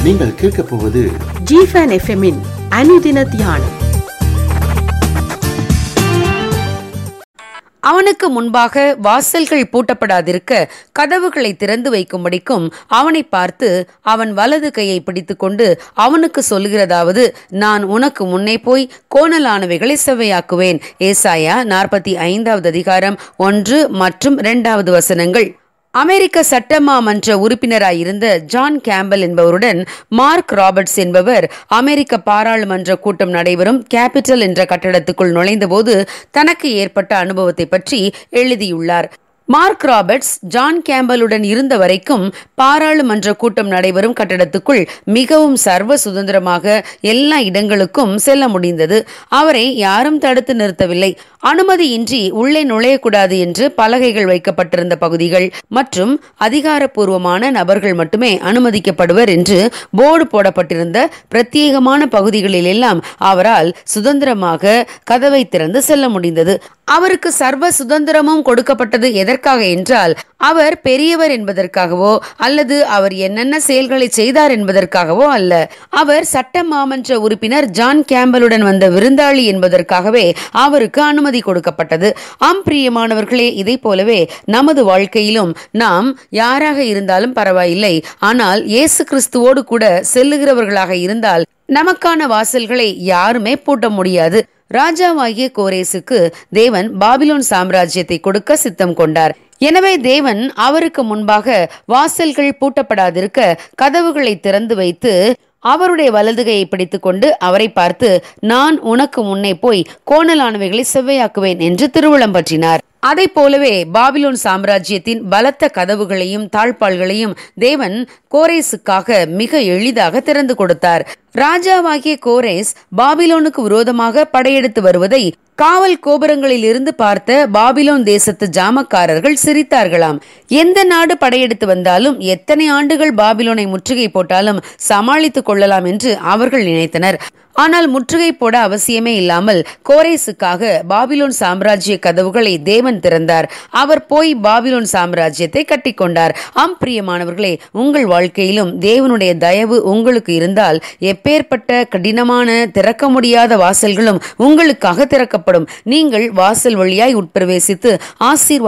நீங்கள் கேட்கப் போவது ஜிஃபன் எஃப்எம்மின் அனுதின தியானம் அவனுக்கு முன்பாக வாசல்கள் பூட்டப்படாதிருக்க கதவுகளை திறந்து வைக்கும்படிக்கும் அவனை பார்த்து அவன் வலது கையை பிடித்துக்கொண்டு அவனுக்கு சொல்லுகிறதாவது நான் உனக்கு முன்னே போய் கோணலானவைகளை செவ்வையாக்குவேன் ஏசாயா நாற்பத்தி ஐந்தாவது அதிகாரம் ஒன்று மற்றும் இரண்டாவது வசனங்கள் அமெரிக்க சட்டமாமன்ற உறுப்பினராயிருந்த ஜான் கேம்பல் என்பவருடன் மார்க் ராபர்ட்ஸ் என்பவர் அமெரிக்க பாராளுமன்ற கூட்டம் நடைபெறும் கேபிட்டல் என்ற கட்டடத்துக்குள் நுழைந்தபோது தனக்கு ஏற்பட்ட அனுபவத்தை பற்றி எழுதியுள்ளார் மார்க் ராபர்ட்ஸ் ஜான் கேம்பலுடன் இருந்த வரைக்கும் பாராளுமன்ற கூட்டம் நடைபெறும் கட்டடத்துக்குள் மிகவும் சர்வ சுதந்திரமாக எல்லா இடங்களுக்கும் செல்ல முடிந்தது அவரை யாரும் தடுத்து நிறுத்தவில்லை அனுமதியின்றி உள்ளே நுழையக்கூடாது என்று பலகைகள் வைக்கப்பட்டிருந்த பகுதிகள் மற்றும் அதிகாரப்பூர்வமான நபர்கள் மட்டுமே அனுமதிக்கப்படுவர் என்று போர்டு போடப்பட்டிருந்த பிரத்யேகமான பகுதிகளில் எல்லாம் அவரால் சுதந்திரமாக கதவை திறந்து செல்ல முடிந்தது அவருக்கு சர்வ சுதந்திரமும் கொடுக்கப்பட்டது எதற்காக என்றால் அவர் பெரியவர் என்பதற்காகவோ அல்லது அவர் என்னென்ன செயல்களை செய்தார் என்பதற்காகவோ அல்ல அவர் சட்ட மாமன்ற உறுப்பினர் ஜான் கேம்பலுடன் வந்த விருந்தாளி என்பதற்காகவே அவருக்கு அனுமதி கொடுக்கப்பட்டது ஆம் பிரியமானவர்களே இதை போலவே நமது வாழ்க்கையிலும் நாம் யாராக இருந்தாலும் பரவாயில்லை ஆனால் இயேசு கிறிஸ்துவோடு கூட செல்லுகிறவர்களாக இருந்தால் நமக்கான வாசல்களை யாருமே பூட்ட முடியாது ராஜாவாகிய கோரேசுக்கு தேவன் பாபிலோன் சாம்ராஜ்யத்தை கொடுக்க சித்தம் கொண்டார் எனவே தேவன் அவருக்கு முன்பாக வாசல்கள் பூட்டப்படாதிருக்க கதவுகளை திறந்து வைத்து அவருடைய வலதுகையை பிடித்துக்கொண்டு அவரை பார்த்து நான் உனக்கு முன்னே போய் கோணலானவைகளை செவ்வையாக்குவேன் என்று திருவுளம் பற்றினார் அதை போலவே பாபிலோன் சாம்ராஜ்யத்தின் பலத்த கதவுகளையும் தாழ்பாள்களையும் தேவன் கோரேசுக்காக மிக எளிதாக திறந்து கொடுத்தார் ராஜாவாகிய கோரேஸ் பாபிலோனுக்கு விரோதமாக படையெடுத்து வருவதை காவல் கோபுரங்களில் இருந்து பார்த்த பாபிலோன் தேசத்து ஜாமக்காரர்கள் சிரித்தார்களாம் எந்த நாடு படையெடுத்து வந்தாலும் எத்தனை ஆண்டுகள் பாபிலோனை முற்றுகை போட்டாலும் சமாளித்துக் கொள்ளலாம் என்று அவர்கள் நினைத்தனர் ஆனால் முற்றுகை போட அவசியமே இல்லாமல் கோரேசுக்காக பாபிலோன் சாம்ராஜ்ய கதவுகளை தேவன் திறந்தார் அவர் போய் பாபிலோன் சாம்ராஜ்யத்தை கட்டிக்கொண்டார் ஆம் பிரியமானவர்களே உங்கள் வாழ்க்கையிலும் தேவனுடைய தயவு உங்களுக்கு இருந்தால் எப்பேற்பட்ட கடினமான திறக்க முடியாத வாசல்களும் உங்களுக்காக திறக்கப்படும் நீங்கள் வாசல் வழியாய் உட்பிரவேசித்து ஆசீர்வாத